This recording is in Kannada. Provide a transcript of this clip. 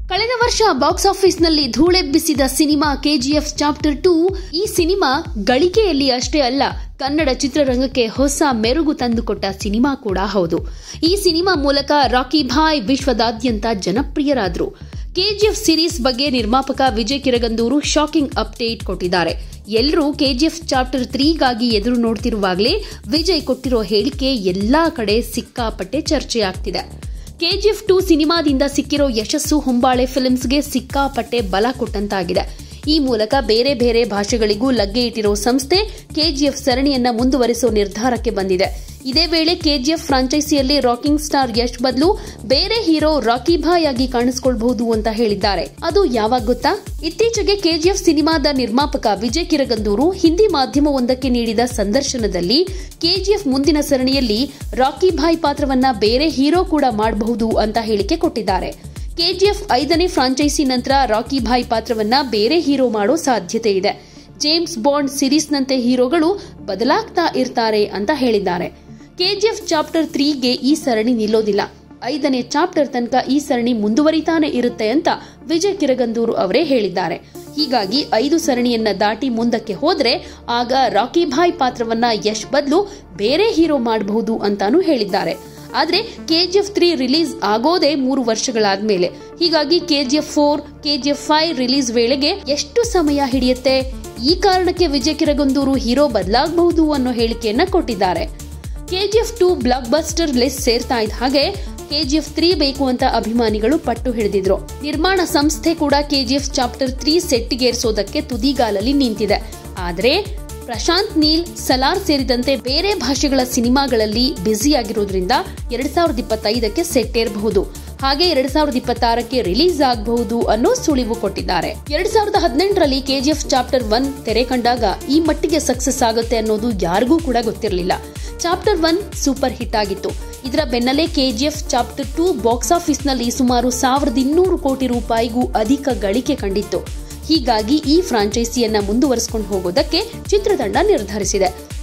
ಕಳೆದ ವರ್ಷ ಬಾಕ್ಸ್ ಆಫೀಸ್ನಲ್ಲಿ ಧೂಳೆಬ್ಬಿಸಿದ ಸಿನಿಮಾ ಕೆಜಿಎಫ್ ಚಾಪ್ಟರ್ ಟೂ ಈ ಸಿನಿಮಾ ಗಳಿಕೆಯಲ್ಲಿ ಅಷ್ಟೇ ಅಲ್ಲ ಕನ್ನಡ ಚಿತ್ರರಂಗಕ್ಕೆ ಹೊಸ ಮೆರುಗು ತಂದುಕೊಟ್ಟ ಸಿನಿಮಾ ಕೂಡ ಹೌದು ಈ ಸಿನಿಮಾ ಮೂಲಕ ರಾಕಿ ಭಾಯ್ ವಿಶ್ವದಾದ್ಯಂತ ಜನಪ್ರಿಯರಾದರು ಕೆಜಿಎಫ್ ಸಿರೀಸ್ ಬಗ್ಗೆ ನಿರ್ಮಾಪಕ ವಿಜಯ್ ಕಿರಗಂದೂರು ಶಾಕಿಂಗ್ ಅಪ್ಡೇಟ್ ಕೊಟ್ಟಿದ್ದಾರೆ ಎಲ್ಲರೂ ಕೆಜಿಎಫ್ ಚಾಪ್ಟರ್ ತ್ರೀಗಾಗಿ ಎದುರು ನೋಡ್ತಿರುವಾಗಲೇ ವಿಜಯ್ ಕೊಟ್ಟಿರೋ ಹೇಳಿಕೆ ಎಲ್ಲಾ ಕಡೆ ಸಿಕ್ಕಾಪಟ್ಟೆ ಚರ್ಚೆಯಾಗ್ತಿದೆ ಕೆಜಿಎಫ್ ಟು ಸಿನಿಮಾದಿಂದ ಸಿಕ್ಕಿರೋ ಯಶಸ್ಸು ಹೊಂಬಾಳೆ ಫಿಲ್ಮ್ಸ್ಗೆ ಸಿಕ್ಕಾಪಟ್ಟೆ ಬಲ ಕೊಟ್ಟಂತಾಗಿದೆ ಈ ಮೂಲಕ ಬೇರೆ ಬೇರೆ ಭಾಷೆಗಳಿಗೂ ಲಗ್ಗೆ ಇಟ್ಟಿರೋ ಸಂಸ್ಥೆ ಕೆಜಿಎಫ್ ಸರಣಿಯನ್ನ ಮುಂದುವರಿಸೋ ನಿರ್ಧಾರಕ್ಕೆ ಬಂದಿದೆ ಇದೇ ವೇಳೆ ಕೆಜಿಎಫ್ ಫ್ರಾಂಚೈಸಿಯಲ್ಲಿ ರಾಕಿಂಗ್ ಸ್ಟಾರ್ ಯಶ್ ಬದಲು ಬೇರೆ ಹೀರೋ ರಾಕಿ ಭಾಯ್ ಆಗಿ ಕಾಣಿಸಿಕೊಳ್ಬಹುದು ಅಂತ ಹೇಳಿದ್ದಾರೆ ಅದು ಯಾವಾಗ ಗೊತ್ತಾ ಇತ್ತೀಚೆಗೆ ಕೆಜಿಎಫ್ ಸಿನಿಮಾದ ನಿರ್ಮಾಪಕ ವಿಜಯ್ ಕಿರಗಂದೂರು ಹಿಂದಿ ಮಾಧ್ಯಮವೊಂದಕ್ಕೆ ನೀಡಿದ ಸಂದರ್ಶನದಲ್ಲಿ ಕೆಜಿಎಫ್ ಮುಂದಿನ ಸರಣಿಯಲ್ಲಿ ರಾಕಿ ಭಾಯ್ ಪಾತ್ರವನ್ನ ಬೇರೆ ಹೀರೋ ಕೂಡ ಮಾಡಬಹುದು ಅಂತ ಹೇಳಿಕೆ ಕೊಟ್ಟಿದ್ದಾರೆ ಕೆಜಿಎಫ್ ಐದನೇ ಫ್ರಾಂಚೈಸಿ ನಂತರ ರಾಕಿ ಭಾಯ್ ಪಾತ್ರವನ್ನ ಬೇರೆ ಹೀರೋ ಮಾಡೋ ಸಾಧ್ಯತೆ ಇದೆ ಜೇಮ್ಸ್ ಬಾಂಡ್ ಸಿರೀಸ್ನಂತೆ ಹೀರೋಗಳು ಬದಲಾಗ್ತಾ ಇರ್ತಾರೆ ಅಂತ ಹೇಳಿದ್ದಾರೆ ಕೆಜಿಎಫ್ ಚಾಪ್ಟರ್ ತ್ರೀಗೆ ಈ ಸರಣಿ ನಿಲ್ಲೋದಿಲ್ಲ ಐದನೇ ಚಾಪ್ಟರ್ ತನಕ ಈ ಸರಣಿ ಮುಂದುವರಿತಾನೆ ಇರುತ್ತೆ ಅಂತ ವಿಜಯ್ ಕಿರಗಂದೂರು ಅವರೇ ಹೇಳಿದ್ದಾರೆ ಹೀಗಾಗಿ ಐದು ಸರಣಿಯನ್ನ ದಾಟಿ ಮುಂದಕ್ಕೆ ಹೋದ್ರೆ ಆಗ ರಾಕಿ ಭಾಯ್ ಪಾತ್ರವನ್ನ ಯಶ್ ಬದಲು ಬೇರೆ ಹೀರೋ ಮಾಡಬಹುದು ಅಂತಾನೂ ಹೇಳಿದ್ದಾರೆ ಆದ್ರೆ ಕೆಜಿಎಫ್ ತ್ರೀ ರಿಲೀಸ್ ಆಗೋದೇ ಮೂರು ವರ್ಷಗಳಾದ್ಮೇಲೆ ಹೀಗಾಗಿ KGF four KGF five release ವೇಳೆಗೆ ಎಷ್ಟು ಸಮಯ ಹಿಡಿಯುತ್ತೆ ಈ ಕಾರಣಕ್ಕೆ ವಿಜಯ್ ಕಿರಗಂದೂರು ಹೀರೋ ಬದಲಾಗಬಹುದು ಅನ್ನೋ ಹೇಳಿಕೆಯನ್ನ ಕೊಟ್ಟಿದ್ದಾರೆ KGF two blockbuster list ಸೇರ್ತಾ ಇದ್ದ ಹಾಗೆ ಕೆಜಿಎಫ್ ತ್ರೀ ಬೇಕು ಅಂತ ಅಭಿಮಾನಿಗಳು ಪಟ್ಟು ಹಿಡಿದಿದ್ರು ನಿರ್ಮಾಣ ಸಂಸ್ಥೆ ಕೂಡ ಕೆಜಿಎಫ್ ಚಾಪ್ಟರ್ ತ್ರೀ ಸೆಟ್ಗೇರಿಸೋದಕ್ಕೆ ತುದಿಗಾಲಲ್ಲಿ ನಿಂತಿದೆ ಆದ್ರೆ ಪ್ರಶಾಂತ್ ನೀಲ್ ಸಲಾರ್ ಸೇರಿದಂತೆ ಬೇರೆ ಭಾಷೆಗಳ ಸಿನಿಮಾಗಳಲ್ಲಿ ಬ್ಯುಸಿಯಾಗಿರೋದ್ರಿಂದ ಎರಡ್ ಸಾವಿರದ ಇಪ್ಪತ್ತೈದಕ್ಕೆ ಸೆಟ್ ಏರಬಹುದು ಹಾಗೆ ಎರಡ್ ಸಾವಿರದ ಇಪ್ಪತ್ತಾರಕ್ಕೆ ರಿಲೀಸ್ ಆಗಬಹುದು ಅನ್ನೋ ಸುಳಿವು ಕೊಟ್ಟಿದ್ದಾರೆ ಎರಡ್ ಸಾವಿರದ ಹದಿನೆಂಟರಲ್ಲಿ ಕೆಜಿಎಫ್ ಚಾಪ್ಟರ್ ಒನ್ ತೆರೆ ಕಂಡಾಗ ಈ ಮಟ್ಟಿಗೆ ಸಕ್ಸಸ್ ಆಗುತ್ತೆ ಅನ್ನೋದು ಯಾರಿಗೂ ಕೂಡ ಗೊತ್ತಿರಲಿಲ್ಲ ಚಾಪ್ಟರ್ ಒನ್ ಸೂಪರ್ ಹಿಟ್ ಆಗಿತ್ತು ಇದರ ಬೆನ್ನಲ್ಲೇ ಕೆಜಿಎಫ್ ಚಾಪ್ಟರ್ ಟೂ ಬಾಕ್ಸ್ ಆಫೀಸ್ನಲ್ಲಿ ಸುಮಾರು ಸಾವಿರದ ಇನ್ನೂರು ಕೋಟಿ ರೂಪಾಯಿಗೂ ಅಧಿಕ ಗಳಿಕೆ ಕಂಡಿತ್ತು ಹೀಗಾಗಿ ಈ ಫ್ರಾಂಚೈಸಿಯನ್ನ ಮುಂದುವರಿಸಿಕೊಂಡು ಹೋಗೋದಕ್ಕೆ ಚಿತ್ರತಂಡ ನಿರ್ಧರಿಸಿದೆ